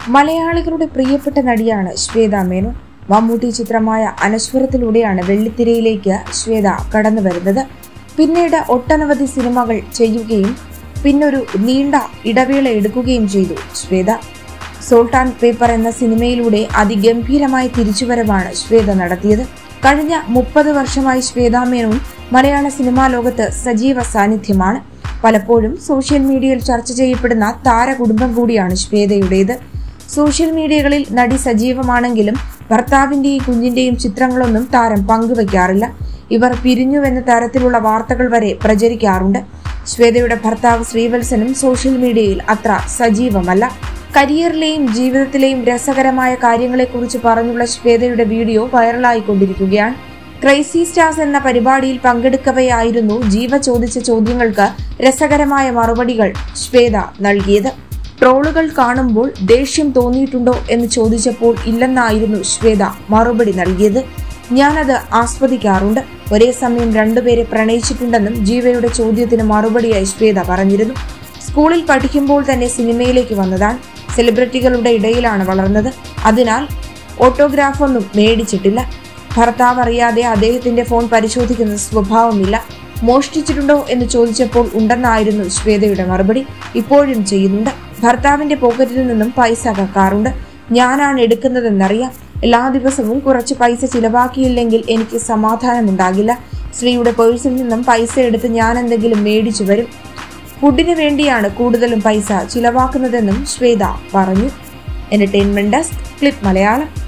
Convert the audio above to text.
മലയാളികളുടെ പ്രിയപ്പെട്ട നടിയാണ് ശ്വേത മേനോൻ മമ്മൂട്ടി ചിത്രമായ അനശ്വരത്തിലൂടെയാണ് വെള്ളിത്തിരയിലേക്ക് ശ്വേത കടന്നു വരുന്നത് പിന്നീട് ഒട്ടനവധി സിനിമകൾ ചെയ്യുകയും പിന്നൊരു നീണ്ട ഇടവേള എടുക്കുകയും ചെയ്തു ശ്വേത സോൾട്ട് ആൻഡ് പേപ്പർ എന്ന സിനിമയിലൂടെ അതിഗംഭീരമായ തിരിച്ചുവരവാണ് ശ്വേത നടത്തിയത് കഴിഞ്ഞ മുപ്പത് വർഷമായി ശ്വേത മേനോൻ മലയാള സിനിമാ ലോകത്ത് സജീവ സാന്നിധ്യമാണ് പലപ്പോഴും സോഷ്യൽ മീഡിയയിൽ ചർച്ച ചെയ്യപ്പെടുന്ന താരകുടുംബം കൂടിയാണ് ശ്വേതയുടേത് സോഷ്യൽ മീഡിയകളിൽ നടി സജീവമാണെങ്കിലും ഭർത്താവിന്റെയും കുഞ്ഞിന്റെയും ചിത്രങ്ങളൊന്നും താരം പങ്കുവയ്ക്കാറില്ല ഇവർ പിരിഞ്ഞുവെന്ന തരത്തിലുള്ള വാർത്തകൾ വരെ പ്രചരിക്കാറുണ്ട് ശ്വേതയുടെ ഭർത്താവ് ശ്രീവത്സനും സോഷ്യൽ മീഡിയയിൽ അത്ര സജീവമല്ല കരിയറിലെയും ജീവിതത്തിലെയും രസകരമായ കാര്യങ്ങളെക്കുറിച്ച് പറഞ്ഞുള്ള ശ്വേതയുടെ വീഡിയോ വൈറലായിക്കൊണ്ടിരിക്കുകയാണ് ക്രൈസി സ്റ്റാർസ് എന്ന പരിപാടിയിൽ പങ്കെടുക്കവെയായിരുന്നു ജീവ ചോദിച്ച ചോദ്യങ്ങൾക്ക് രസകരമായ മറുപടികൾ ശ്വേത നൽകിയത് ട്രോളുകൾ കാണുമ്പോൾ ദേഷ്യം തോന്നിയിട്ടുണ്ടോ എന്ന് ചോദിച്ചപ്പോൾ ഇല്ലെന്നായിരുന്നു ശ്വേത മറുപടി നൽകിയത് ഞാനത് ആസ്വദിക്കാറുണ്ട് ഒരേ സമയം രണ്ടുപേരെ പ്രണയിച്ചിട്ടുണ്ടെന്നും ജീവയുടെ ചോദ്യത്തിന് മറുപടിയായി ശ്വേത പറഞ്ഞിരുന്നു സ്കൂളിൽ പഠിക്കുമ്പോൾ തന്നെ സിനിമയിലേക്ക് വന്നതാണ് സെലിബ്രിറ്റികളുടെ ഇടയിലാണ് വളർന്നത് അതിനാൽ ഓട്ടോഗ്രാഫൊന്നും മേടിച്ചിട്ടില്ല ഭർത്താവ് അറിയാതെ അദ്ദേഹത്തിന്റെ ഫോൺ പരിശോധിക്കുന്ന സ്വഭാവമില്ല മോഷ്ടിച്ചിട്ടുണ്ടോ എന്ന് ചോദിച്ചപ്പോൾ ഉണ്ടെന്നായിരുന്നു ശ്വേതയുടെ മറുപടി ഇപ്പോഴും ചെയ്യുന്നുണ്ട് ഭർത്താവിന്റെ പോക്കറ്റിൽ നിന്നും പൈസ കക്കാറുണ്ട് ഞാനാണ് എടുക്കുന്നതെന്നറിയാം എല്ലാ ദിവസവും കുറച്ച് പൈസ ചിലവാക്കിയില്ലെങ്കിൽ എനിക്ക് സമാധാനമുണ്ടാകില്ല ശ്രീയുടെ പേഴ്സിൽ നിന്നും പൈസ എടുത്ത് ഞാൻ എന്തെങ്കിലും മേടിച്ചു വരും ഫുഡിന് വേണ്ടിയാണ് കൂടുതലും പൈസ ചിലവാക്കുന്നതെന്നും ശ്വേത പറഞ്ഞു എന്റർടൈൻമെന്റ് ഡെസ്ക് ക്ലിപ്പ് മലയാളം